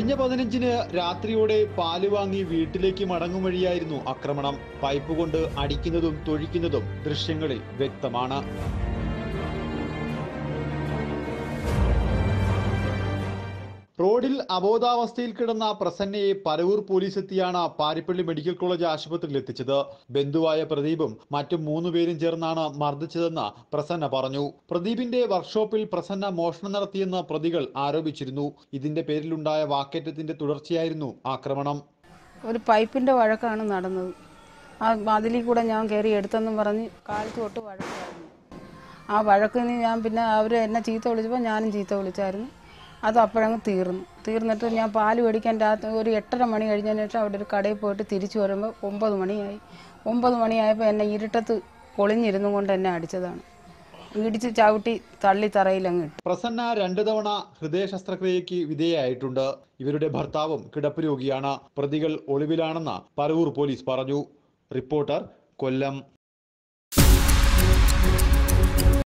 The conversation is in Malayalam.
കഴിഞ്ഞ പതിനഞ്ചിന് രാത്രിയോടെ പാല് വാങ്ങി വീട്ടിലേക്ക് മടങ്ങും വഴിയായിരുന്നു ആക്രമണം പൈപ്പ് കൊണ്ട് അടിക്കുന്നതും തൊഴിക്കുന്നതും ദൃശ്യങ്ങളിൽ വ്യക്തമാണ് റോഡിൽ അബോധാവസ്ഥയിൽ കിടന്ന പ്രസന്നയെ പരവൂർ പോലീസ് എത്തിയാണ് പാരിപ്പള്ളി മെഡിക്കൽ കോളേജ് ആശുപത്രിയിൽ എത്തിച്ചത് ബന്ധുവായ പ്രദീപും മറ്റും മൂന്ന് പേരും ചേർന്നാണ് മർദ്ദിച്ചതെന്ന് പ്രസന്ന പറഞ്ഞു പ്രദീപിന്റെ വർക്ക്ഷോപ്പിൽ പ്രസന്ന മോഷണം നടത്തിയെന്ന് പ്രതികൾ ആരോപിച്ചിരുന്നു ഇതിന്റെ പേരിലുണ്ടായ വാക്കേറ്റത്തിന്റെ തുടർച്ചയായിരുന്നു ആക്രമണം ഒരു പൈപ്പിൻ്റെ വഴക്കാണ് നടന്നത് ആ മതിലിൽ കൂടെ ഞാൻ കയറി എടുത്തെന്നും പറഞ്ഞ് കാലത്ത് തൊട്ട് വഴക്കായിരുന്നു ആ വഴക്കിന് ഞാൻ പിന്നെ അവർ എന്നെ ചീത്ത വിളിച്ചപ്പോൾ ഞാനും ചീത്ത വിളിച്ചായിരുന്നു അത് അപ്പോഴങ്ങ് തീർന്നു തീർന്നിട്ട് ഞാൻ പാല് മേടിക്കാൻ രാത്രി ഒരു എട്ടര മണി കഴിഞ്ഞതിന് ശേഷം അവിടെ ഒരു കടയിൽ പോയിട്ട് തിരിച്ചു വരുമ്പോൾ ഒമ്പത് മണിയായി ഒമ്പത് മണിയായപ്പോൾ എന്നെ ഇരുട്ടത്ത് ഒളിഞ്ഞിരുന്നു കൊണ്ട് എന്നെ അടിച്ചതാണ് ഇടിച്ച് ചവിട്ടി തള്ളി തറയിലങ്ങ് ഇട്ടു പ്രസന്ന രണ്ടു തവണ ഹൃദയ ശസ്ത്രക്രിയയ്ക്ക് വിധേയയായിട്ടുണ്ട് ഇവരുടെ ഭർത്താവും കിടപ്പ് രോഗിയാണ് പ്രതികൾ ഒളിവിലാണെന്ന് പരവൂർ പോലീസ് പറഞ്ഞു റിപ്പോർട്ടർ കൊല്ലം